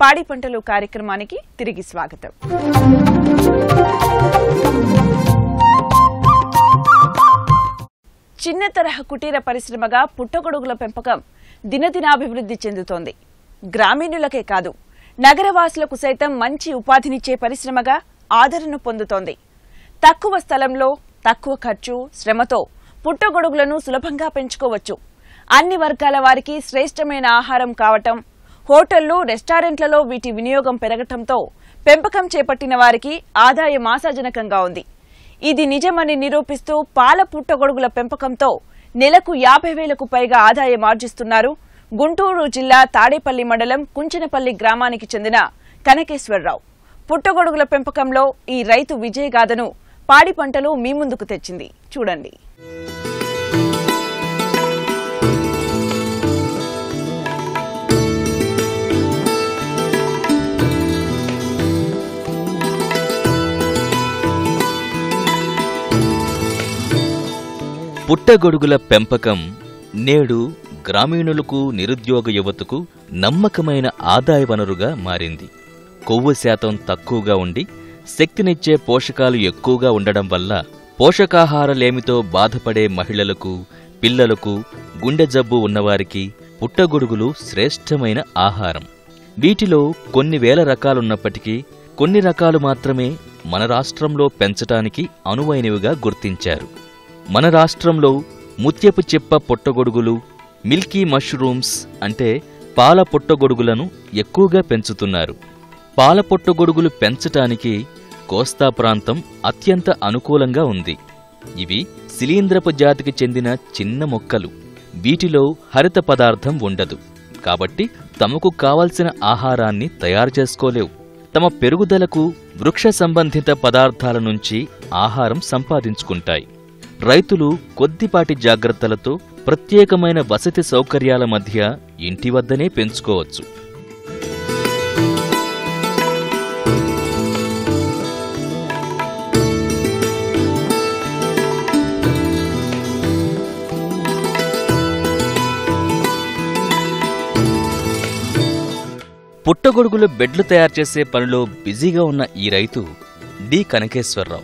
పాడి పంటలు కార్యక్రమానికి తిరిగి స్వాగతం చిన్న తరహా కుటీర పరిశ్రమగా పుట్టగొడుగుల పెంపకం దినదినాభివృద్ధి చెందుతోంది గ్రామీణులకే కాదు నగరవాసులకు సైతం మంచి ఉపాధినిచ్చే పరిశ్రమగా ఆదరణ పొందుతోంది తక్కువ స్థలంలో తక్కువ ఖర్చు శ్రమతో పుట్టగొడుగులను సులభంగా పెంచుకోవచ్చు అన్ని వర్గాల వారికి శ్రేష్టమైన ఆహారం కావటం హోటళ్లు రెస్టారెంట్లలో వీటి వినియోగం పెరగటంతో పెంపకం చేపట్టిన వారికి ఆదాయం ఆశాజనకంగా ఉంది ఇది నిజమని నిరూపిస్తూ పాల పుట్టగొడుగుల పెంపకంతో నెలకు యాభై వేలకు పైగా ఆదాయం ఆర్జిస్తున్నారు గుంటూరు జిల్లా తాడేపల్లి మండలం కుంచనపల్లి గ్రామానికి చెందిన కనకేశ్వరరావు పుట్టగొడుగుల పెంపకంలో ఈ రైతు విజయగాథను పాడి పంటలు మీ ముందుకు తెచ్చింది చూడండి పుట్టగొడుగుల పెంపకం నేడు గ్రామీణులకు నిరుద్యోగ యువతకు నమ్మకమైన ఆదాయ వనరుగా మారింది కొవ్వు శాతం తక్కువగా ఉండి శక్తినిచ్చే పోషకాలు ఎక్కువగా ఉండడం వల్ల పోషకాహారలేమితో బాధపడే మహిళలకు పిల్లలకు గుండె జబ్బు ఉన్నవారికి పుట్టగొడుగులు శ్రేష్టమైన ఆహారం వీటిలో కొన్ని వేల రకాలున్నప్పటికీ కొన్ని రకాలు మాత్రమే మన రాష్ట్రంలో పెంచటానికి అనువైనవిగా గుర్తించారు మన రాష్ట్రంలో ముత్యపు చెప్ప పుట్టగొడుగులు మిల్కీ మష్రూమ్స్ అంటే పాల పుట్టగొడుగులను ఎక్కువగా పెంచుతున్నారు పాల పుట్టగొడుగులు పెంచటానికి కోస్తా ప్రాంతం అత్యంత అనుకూలంగా ఉంది ఇవి శిలీంద్రపు జాతికి చెందిన చిన్న మొక్కలు వీటిలో హరిత పదార్థం ఉండదు కాబట్టి తమకు కావలసిన ఆహారాన్ని తయారు చేసుకోలేవు తమ పెరుగుదలకు వృక్ష సంబంధిత పదార్థాల నుంచి ఆహారం సంపాదించుకుంటాయి రైతులు కొద్దిపాటి జాగ్రత్తలతో ప్రత్యేకమైన వసతి సౌకర్యాల మధ్య ఇంటి వద్దనే పెంచుకోవచ్చు పుట్టగొడుగుల బెడ్లు తయారు చేసే పనిలో బిజీగా ఉన్న ఈ రైతు డి కనకేశ్వరరావు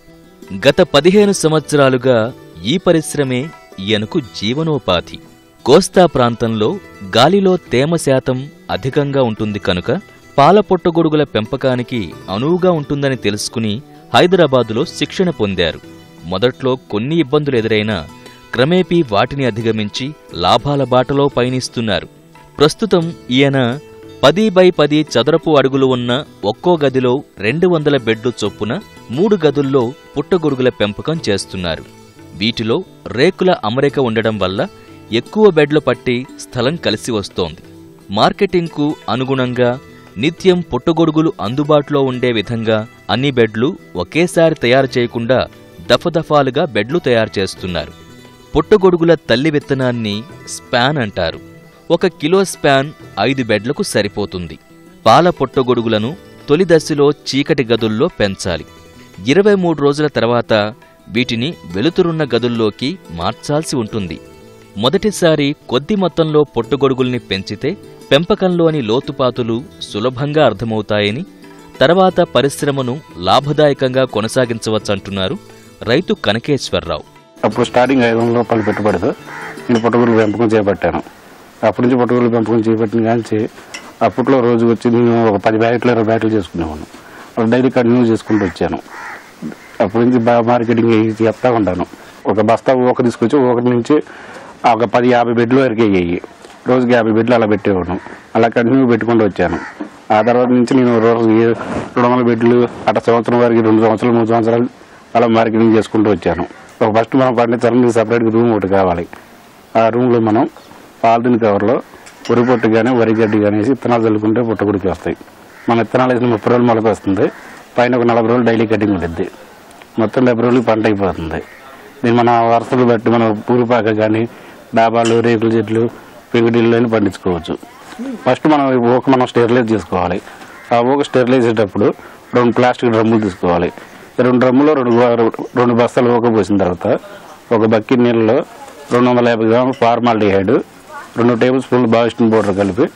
గత పదిహేను సంవత్సరాలుగా ఈ పరిశ్రమే ఈయనకు జీవనోపాధి కోస్తా ప్రాంతంలో గాలిలో తేమ శాతం అధికంగా ఉంటుంది కనుక పాల పుట్టగొడుగుల పెంపకానికి అనువుగా ఉంటుందని తెలుసుకుని హైదరాబాదులో శిక్షణ పొందారు మొదట్లో కొన్ని ఇబ్బందులు ఎదురైనా క్రమేపీ వాటిని అధిగమించి లాభాల బాటలో పయనిస్తున్నారు ప్రస్తుతం ఈయన పది బై పది చదరపు అడుగులు ఉన్న ఒక్కో గదిలో రెండు వందల బెడ్లు చొప్పున మూడు గదుల్లో పుట్టగొడుగుల పెంపకం చేస్తున్నారు వీటిలో రేకుల అమరిక ఉండడం వల్ల ఎక్కువ బెడ్లు పట్టి స్థలం కలిసి వస్తోంది మార్కెటింగ్కు అనుగుణంగా నిత్యం పుట్టగొడుగులు అందుబాటులో ఉండే విధంగా అన్ని బెడ్లు ఒకేసారి తయారు చేయకుండా దఫదఫాలుగా బెడ్లు తయారు చేస్తున్నారు పుట్టగొడుగుల తల్లి విత్తనాన్ని స్పాన్ అంటారు ఒక కిలో స్పాన్ ఐదు బెడ్లకు సరిపోతుంది పాల పుట్టగొడుగులను తొలి దశలో చీకటి గదుల్లో పెంచాలి ఇరవై మూడు రోజుల తర్వాత వీటిని వెలుతురున్న గదుల్లోకి మార్చాల్సి ఉంటుంది మొదటిసారి కొద్ది మొత్తంలో పుట్టగొడుగుల్ని పెంచితే పెంపకంలోని లోతుపాతులు సులభంగా అర్థమవుతాయని తర్వాత పరిశ్రమను లాభదాయకంగా కొనసాగించవచ్చంటున్నారు రైతు కనకేశ్వరరావు అప్పుడు స్టార్టింగ్ ఐదు వందల రూపాయలు పెట్టుబడితో నేను పుట్టగొడుగుల పెంపకం చేపట్టాను అప్పటి నుంచి పుట్టగొడుగుల పెంపకం చేపట్టిన కానీ అప్పట్లో రోజు వచ్చి నేను ఒక పది బ్యాగులు ఇరవై బ్యాగులు చేసుకునేవాను అలా డైలీ కంటిన్యూ చేసుకుంటూ వచ్చాను అప్పటి నుంచి బాగా మార్కెటింగ్ చేస్తా ఉంటాను ఒక బస్తా ఊక తీసుకొచ్చి ఒకటి నుంచి ఒక పది యాభై బెడ్లు వరకు అయ్యాయి రోజుకి యాభై బెడ్లు అలా పెట్టేవాడు అలా కంటిన్యూ పెట్టుకుంటూ వచ్చాను ఆ తర్వాత నుంచి నేను రోజు ఏ- రెండు వందల బెడ్లు అట్లా సంవత్సరం వరకు రెండు సంవత్సరాలు మూడు సంవత్సరాలు అలా మార్కెటింగ్ చేసుకుంటూ వచ్చాను ఒక ఫస్ట్ మనం పండించాలని సపరేట్గా రూమ్ ఒకటి కావాలి ఆ రూమ్లో మనం పాలిథిన్ కవర్లో వరి పొట్టు కానీ వరి గడ్డి కానీ వేసి విత్తనాలు చల్లుకుంటే పుట్టగుడికి వస్తాయి మన విత్తనాలు వేసిన ముప్పై రోజులు మొలక వస్తుంది పైన ఒక నలభై రోజులు డైలీ కటింగ్ ఉంటుంది మొత్తం డెబ్బై రోజులకి పంట అయిపోతుంది దీన్ని మన వరుసలు బట్టి మనం పూరిపాక కానీ డాబాలు రేకుల చెట్లు పెంకుటిల్లు అని పండించుకోవచ్చు ఫస్ట్ మనం ఈ ఊక మనం స్టెరిలైజ్ చేసుకోవాలి ఆ ఊక స్టెరిలైజ్ చేసేటప్పుడు రెండు ప్లాస్టిక్ డ్రమ్ములు తీసుకోవాలి ఈ రెండు డ్రమ్ములో రెండు బ- రెండు బస్తాలు ఊక పోసిన తర్వాత ఒక బక్కి నీళ్ళలో రెండు వందల యాభై గ్రాములు ఫార్మాల్డిహైడ్ రెండు టేబుల్ స్పూన్లు బావిస్టిన్ పౌడర్ కలిపి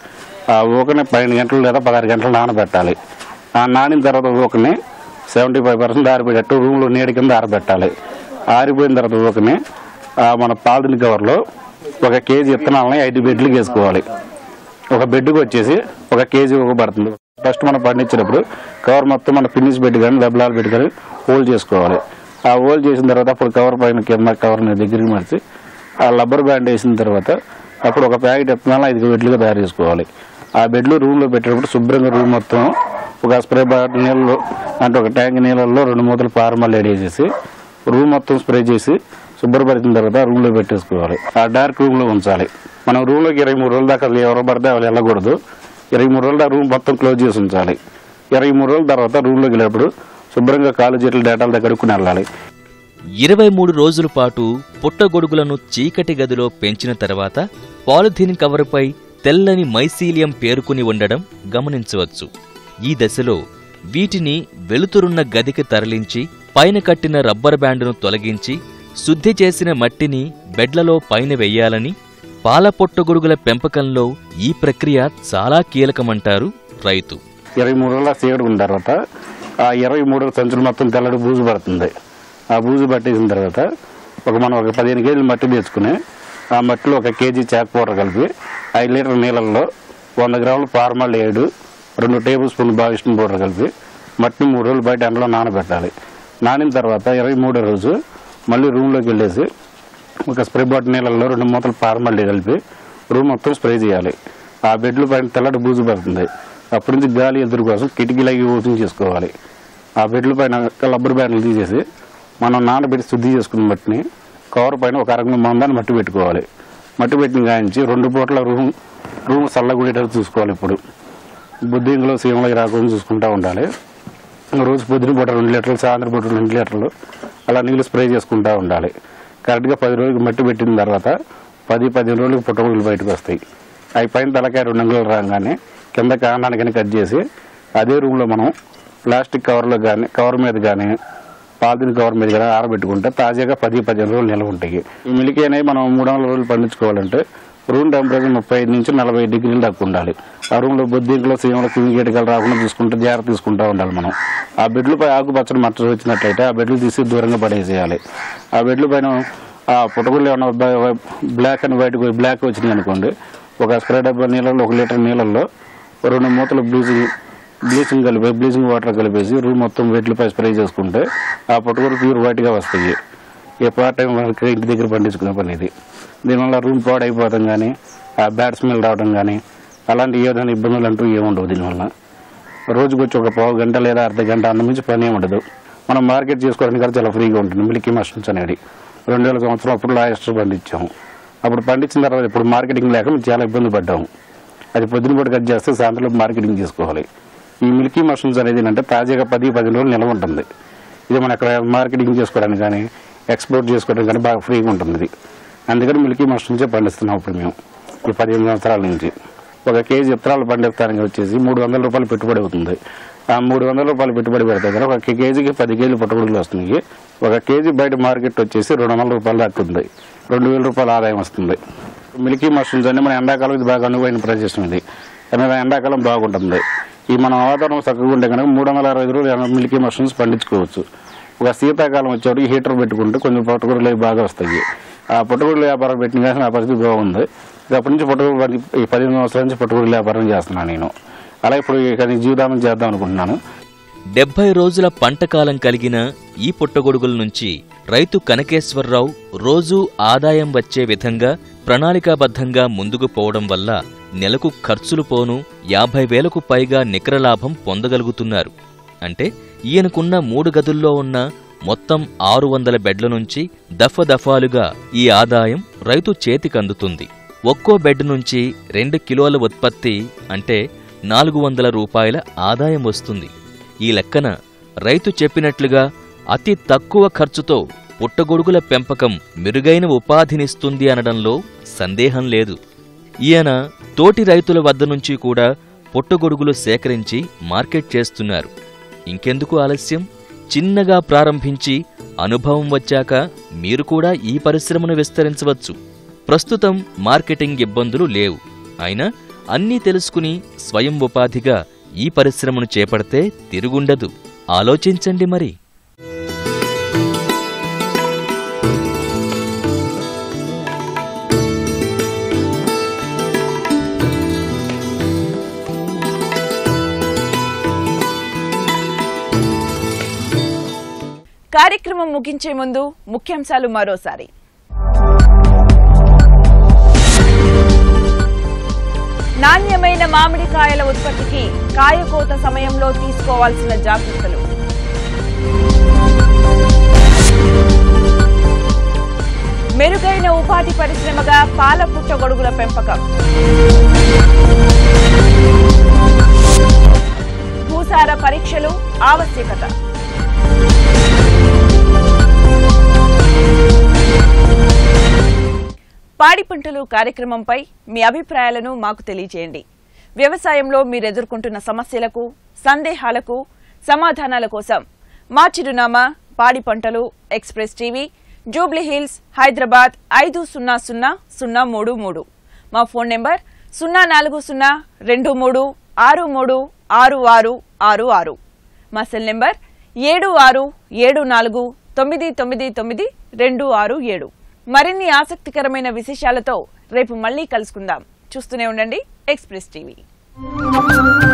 ఆ ఊకని పన్నెండు గంటలు లేదా పదహారు గంటలు నానబెట్టాలి ఆ నానిన తర్వాత ఊకని సెవెంటీ ఫైవ్ పర్సెంట్ ఆరిపోయేటట్టు రూమ్లో నీడ కింద ఆరబెట్టాలి ఆరిపోయిన తర్వాత ఊకని ఆ మన పాలిథిన్ కవర్లో ఒక కేజీ విత్తనాలని ఐదు బెడ్లు వేసుకోవాలి ఒక బెడ్కి వచ్చేసి ఒక కేజీ ఒక పడుతుంది ఫస్ట్ మనం పండించినప్పుడు కవర్ మొత్తం మన ఫినిష్ బెడ్ కానీ దెబ్బలాలు బెడ్ కానీ హోల్ చేసుకోవాలి ఆ హోల్ చేసిన తర్వాత అప్పుడు కవర్ పైన కింద కవర్ దగ్గరికి మర్చి ఆ రబ్బర్ బ్యాండ్ వేసిన తర్వాత అప్పుడు ఒక ప్యాకెట్ ఎత్తనాలు ఐదు బెడ్లుగా తయారు చేసుకోవాలి ఆ బెడ్లు రూమ్లో పెట్టేటప్పుడు శుభ్రంగా రూమ్ మొత్తం ఒక స్ప్రే బాటిల్ నీళ్ళలో అంటే ఒక ట్యాంక్ నీళ్ళల్లో రెండు మూతలు పారమల్ రెడీ చేసి రూమ్ మొత్తం స్ప్రే చేసి శుభ్రపరిచిన తర్వాత రూమ్లో పెట్టేసుకోవాలి ఆ డార్క్ రూమ్లో ఉంచాలి మనం రూమ్లోకి ఇరవై మూడు రోజుల దాకా అసలు ఎవరు పడితే వాళ్ళు వెళ్ళకూడదు ఇరవై మూడు రోజుల దాకా రూమ్ మొత్తం క్లోజ్ చేసి ఉంచాలి ఇరవై మూడు రోజుల తర్వాత రూమ్లోకి వెళ్ళేటప్పుడు శుభ్రంగా కాలు చేతులు డేటాలు దగ్గర కడుక్కుని వెళ్ళాలి ఇరవై మూడు రోజుల పాటు పుట్టగొడుగులను చీకటి గదిలో పెంచిన తర్వాత పాలిథీన్ కవరుపై తెల్లని మైసీలియం పేరుకుని ఉండడం గమనించవచ్చు ఈ దశలో వీటిని వెలుతురున్న గదికి తరలించి పైన కట్టిన రబ్బర్ బ్యాండును తొలగించి శుద్ధి చేసిన మట్టిని బెడ్లలో పైన వెయ్యాలని పాల పొట్టగొడుగుల పెంపకంలో ఈ ప్రక్రియ చాలా కీలకమంటారు రైతు ఇరవై మూడు రోజుల చీకటి తర్వాత ఆ ఇరవై మూడు సంచులు మొత్తం తెల్లడి బూజు పడుతుంది ఆ బూజు పట్టేసిన తర్వాత ఒక మనం ఒక పదిహేను కేజీలు మట్టి తెచ్చుకుని ఆ మట్టిలో ఒక కేజీ చాక్ పౌడర్ కలిపి ఐదు లీటర్ నీళ్ళల్లో వంద గ్రాములు ఫార్మల్ ఏడు రెండు టేబుల్ స్పూన్ బావిష్ణ పౌడర్ కలిపి మట్టిని మూడు రోజులు బయట ఎండలో నానబెట్టాలి నానిన తర్వాత ఇరవై మూడో రోజు మళ్ళీ రూమ్లోకి వెళ్ళేసి ఒక స్ప్రే బాటిల్ నీళ్ళల్లో రెండు మూతలు పారమల్లి కలిపి రూమ్ మొత్తం స్ప్రే చేయాలి ఆ బెడ్ల పైన తెల్లటి బూజు పడుతుంది అప్పటి నుంచి గాలి ఎదురు కోసం కిటికీలకి ఓపెన్ చేసుకోవాలి ఆ బెడ్ల పైన రబ్బర్ బ్యాండ్లు తీసేసి మనం నానబెట్టి శుద్ధి చేసుకున్న మట్టిని కవర్ పైన ఒక అరగంట మందాన్ని మట్టి పెట్టుకోవాలి మట్టి పెట్టిన గాయించి రెండు పూట్ల రూమ్ రూమ్ చల్లగుడేటట్టు చూసుకోవాలి ఇప్పుడు బుద్ధింగులో సీమలకి రాకుండా చూసుకుంటూ ఉండాలి రోజు పొద్దున పూట రెండు లీటర్లు సాయంత్రం పూట రెండు లీటర్లు అలా నీళ్ళు స్ప్రే చేసుకుంటూ ఉండాలి కరెక్ట్గా పది రోజులకు మట్టి పెట్టిన తర్వాత పది పదిహేను రోజులకు పుట్టగొడుగులు బయటకు వస్తాయి అవి పైన తలకాయ రెండు అంగుళాలు రాగానే కింద కాండానికి కట్ చేసి అదే రూమ్లో మనం ప్లాస్టిక్ కవర్లో కానీ కవర్ మీద కానీ పాలిథిన్ కవర్ మీద కానీ ఆరబెట్టుకుంటే తాజాగా పది పదిహేను రోజులు నిల్వ ఉంటాయి ఈ మిల్క్ అనేవి మనం మూడు వందల రోజులు పండించుకోవాలంటే రూమ్ టెంపరేచర్ ముప్పై ఐదు నుంచి నలభై డిగ్రీలు దాకా ఉండాలి ఆ రూమ్లో బొద్దింకలో సీమలో కింగిటకాలు రాకుండా చూసుకుంటూ జాగ్రత్త తీసుకుంటూ ఉండాలి మనం ఆ బెడ్లపై ఆకుపచ్చని మచ్చ వచ్చినట్లయితే ఆ బెడ్లు తీసి దూరంగా పడేసేయాలి ఆ బెడ్ల పైన ఆ పుట్టగుళ్ళు ఏమైనా బ- బ్లాక్ అండ్ వైట్ బ్లాక్ వచ్చినాయి అనుకోండి ఒక స్ప్రే డబ్బా నీళ్ళల్లో ఒక లీటర్ నీళ్ళల్లో రెండు మూతలు బ్లీచింగ్ బ్లీచింగ్ కలిపి బ్లీచింగ్ వాటర్ కలిపేసి రూమ్ మొత్తం వెట్లపై స్ప్రే చేసుకుంటే ఆ పుట్టగొడు ప్యూర్ వైట్గా వస్తాయి ఏ పార్ట్ టైం వర్క్ ఇంటి దగ్గర పండించుకునే పని ఇది దీనివల్ల రూమ్ పాడైపోవడం కానీ ఆ బ్యాడ్ స్మెల్ రావడం కానీ అలాంటి ఏదైనా ఇబ్బందులు అంటూ ఏముండవు దీనివల్ల రోజుకి వచ్చి ఒక పావు గంట లేదా అర్ధ గంట అంతమించి పని ఏమి ఉండదు మనం మార్కెట్ చేసుకోవడానికి కూడా చాలా ఫ్రీగా ఉంటుంది మిల్కీ మష్రూమ్స్ అనేది రెండు వేల సంవత్సరం అప్పుడు లాయస్టర్ పండించాము అప్పుడు పండించిన తర్వాత ఇప్పుడు మార్కెటింగ్ లేక మేము చాలా ఇబ్బంది పడ్డాము అది పొద్దున పూట కట్ చేస్తే సాయంత్రం మార్కెటింగ్ చేసుకోవాలి ఈ మిల్కీ మష్రూమ్స్ అనేది ఏంటంటే తాజాగా పది పది రోజులు నిల్వ ఉంటుంది ఇది మనం అక్కడ మార్కెటింగ్ చేసుకోవడానికి కానీ ఎక్స్పోర్ట్ చేసుకోవడానికి కానీ బాగా ఫ్రీగా ఉంటుంది ఇది అందుకని మిల్కీ మష్రూమ్సే పండిస్తున్నాం ఇప్పుడు మేము ఈ పదిహేను సంవత్సరాల నుంచి ఒక కేజీ విత్తనాలు పండిస్తానికి వచ్చేసి మూడు వందల రూపాయలు పెట్టుబడి అవుతుంది ఆ మూడు వందల రూపాయలు పెట్టుబడి పెడితే కనుక ఒక కేజీకి పది కేజీలు పుట్టగొడుగులు వస్తున్నాయి ఒక కేజీ బయట మార్కెట్ వచ్చేసి రెండు వందల రూపాయలు దాకా ఉంది రెండు వేల రూపాయల ఆదాయం వస్తుంది మిల్కీ మష్రూమ్స్ అన్ని మన ఎండాకాలం ఇది బాగా అనువైన ప్రదేశం ఇది కానీ ఎండాకాలం బాగుంటుంది ఈ మన వాతావరణం చక్కగా ఉంటే కనుక మూడు వందల అరవై రోజులు మిల్కీ మష్రూమ్స్ పండించుకోవచ్చు ఒక శీతాకాలం వచ్చేవాడికి హీటర్ పెట్టుకుంటే కొంచెం పుట్టగొడుగులు అవి బాగా వస్తాయి ఆ పుట్టగొడుగుల వ్యాపారం పెట్టిన కానీ నా పరిస్థితి బాగుంది ఇక అప్పటి నుంచి పుట్టగొడుగు పని- ఈ పదిహేను సంవత్సరాల నుంచి పుట్టగొడుగుల వ్యాపారం చేస్తున్నాను నేను అలా ఇప్పుడు ఇక నేను జీవితాంతం చేద్దాం అనుకుంటున్నాను డెబ్బై రోజుల పంటకాలం కలిగిన ఈ పుట్టగొడుగుల నుంచి రైతు కనకేశ్వరరావు రోజూ ఆదాయం వచ్చే విధంగా ప్రణాళికాబద్ధంగా ముందుకు పోవడం వల్ల నెలకు ఖర్చులు పోను యాభై వేలకు పైగా నికర లాభం పొందగలుగుతున్నారు అంటే ఈయనకున్న మూడు గదుల్లో ఉన్న మొత్తం ఆరు వందల బెడ్ల నుంచి దఫదఫాలుగా ఈ ఆదాయం రైతు చేతికందుతుంది ఒక్కో బెడ్ నుంచి రెండు కిలోల ఉత్పత్తి అంటే నాలుగు వందల రూపాయల ఆదాయం వస్తుంది ఈ లెక్కన రైతు చెప్పినట్లుగా అతి తక్కువ ఖర్చుతో పుట్టగొడుగుల పెంపకం మెరుగైన ఉపాధినిస్తుంది అనడంలో సందేహం లేదు ఈయన తోటి రైతుల వద్ద నుంచి కూడా పుట్టగొడుగులు సేకరించి మార్కెట్ చేస్తున్నారు ఇంకెందుకు ఆలస్యం చిన్నగా ప్రారంభించి అనుభవం వచ్చాక మీరు కూడా ఈ పరిశ్రమను విస్తరించవచ్చు ప్రస్తుతం మార్కెటింగ్ ఇబ్బందులు లేవు అయినా అన్నీ తెలుసుకుని స్వయం ఉపాధిగా ఈ పరిశ్రమను చేపడితే తిరుగుండదు ఆలోచించండి మరి కార్యక్రమం ముగించే ముందు ముఖ్యాంశాలు మరోసారి నాణ్యమైన మామిడికాయల ఉత్పత్తికి కాయకోత సమయంలో తీసుకోవాల్సిన జాగ్రత్తలు మెరుగైన ఉపాధి పరిశ్రమగా పాల పుట్టగొడుగుల పెంపకం భూసార పరీక్షలు ఆవశ్యకత పాడి పంటలు కార్యక్రమంపై మీ అభిప్రాయాలను మాకు తెలియజేయండి వ్యవసాయంలో మీరు ఎదుర్కొంటున్న సమస్యలకు సందేహాలకు సమాధానాల కోసం మా చిరునామా పాడి పంటలు ఎక్స్ప్రెస్ టీవీ జూబ్లీ హిల్స్ హైదరాబాద్ ఐదు సున్నా సున్నా సున్నా మూడు మూడు మా ఫోన్ నెంబర్ సున్నా నాలుగు సున్నా రెండు మూడు ఆరు మూడు ఆరు ఆరు ఆరు ఆరు మా సెల్ నెంబర్ ఏడు ఆరు ఏడు నాలుగు తొమ్మిది తొమ్మిది తొమ్మిది రెండు ఆరు ఏడు మరిన్ని ఆసక్తికరమైన విశేషాలతో రేపు మళ్ళీ కలుసుకుందాం చూస్తూనే ఉండండి ఎక్స్ప్రెస్ టీవీ